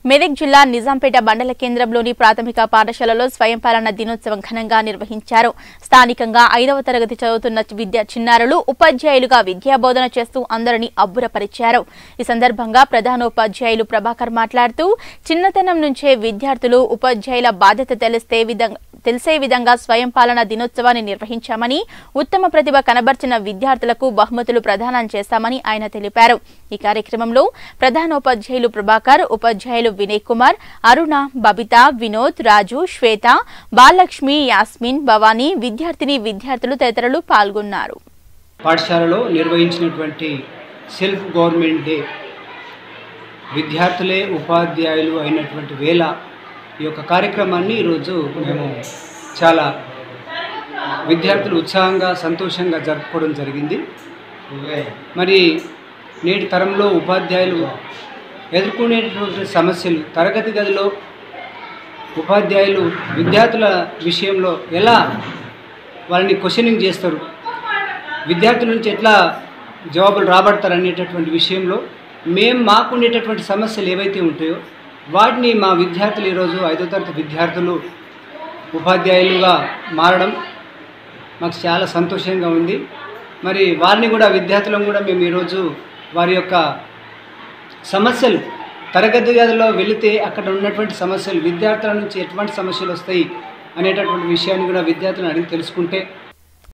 మెదక్ జిల్లా నిజాంపేట మండల కేంద్రంలోని ప్రాథమిక పాఠశాలలో స్వయం పాలన దినోత్సవం ఘనంగా నిర్వహించారు స్థానికంగా ఐదవ తరగతి చదువుతున్న విద్యా చిన్నారులు ఉపాధ్యాయులుగా విద్యాబోధన చేస్తూ అందరినీ అబ్బురపరిచారు ఈ సందర్భంగా ప్రధానోపాధ్యాయులు ప్రభాకర్ మాట్లాడుతూ చిన్నతనం నుంచే విద్యార్థులు ఉపాధ్యాయుల బాధ్యత తెలిస్తే విధంగా తెలిసే విధంగా స్వయం పాలన దినోత్సవాన్ని నిర్వహించామని ఉత్తమ ప్రతిభ కనబర్చిన విద్యార్థులకు బహుమతులు ప్రదానం చేస్తామని ఆయన తెలిపారు ఈ కార్యక్రమంలో ప్రధానోపాధ్యాయులు ప్రభాకర్ ఉపాధ్యాయులు వినయ్ కుమార్ అరుణ బబిత వినోద్ రాజు శ్వేత బాలలక్ష్మి యాస్మిన్ భవానీ విద్యార్థిని విద్యార్థులు తదితరులు పాల్గొన్నారు పాఠశాలలో నిర్వహించినటువంటి సెల్ఫ్ గవర్నమెంట్ డే విద్యార్థులే ఉపాధ్యాయులు అయినటువంటి వేళ ఈ యొక్క కార్యక్రమాన్ని ఈరోజు మేము చాలా విద్యార్థులు ఉత్సాహంగా సంతోషంగా జరుపుకోవడం జరిగింది మరి నేటి తరంలో ఉపాధ్యాయులు ఎదుర్కొనేటటువంటి సమస్యలు తరగతి గదిలో ఉపాధ్యాయులు విద్యార్థుల విషయంలో ఎలా వాళ్ళని క్వశ్చనింగ్ చేస్తారు విద్యార్థుల నుంచి ఎట్లా జవాబులు రాబడతారు అనేటటువంటి విషయంలో మేము మాకుండేటటువంటి సమస్యలు ఏవైతే ఉంటాయో వాటిని మా విద్యార్థులు ఈరోజు ఐదో తరగతి విద్యార్థులు ఉపాధ్యాయులుగా మారడం మాకు చాలా సంతోషంగా ఉంది మరి వారిని కూడా విద్యార్థులను కూడా మేము ఈరోజు వారి యొక్క సమస్యలు తరగతి గదిలో వెళితే అక్కడ ఉన్నటువంటి సమస్యలు విద్యార్థుల నుంచి ఎటువంటి సమస్యలు వస్తాయి అనేటటువంటి విషయాన్ని కూడా విద్యార్థులను అడిగి తెలుసుకుంటే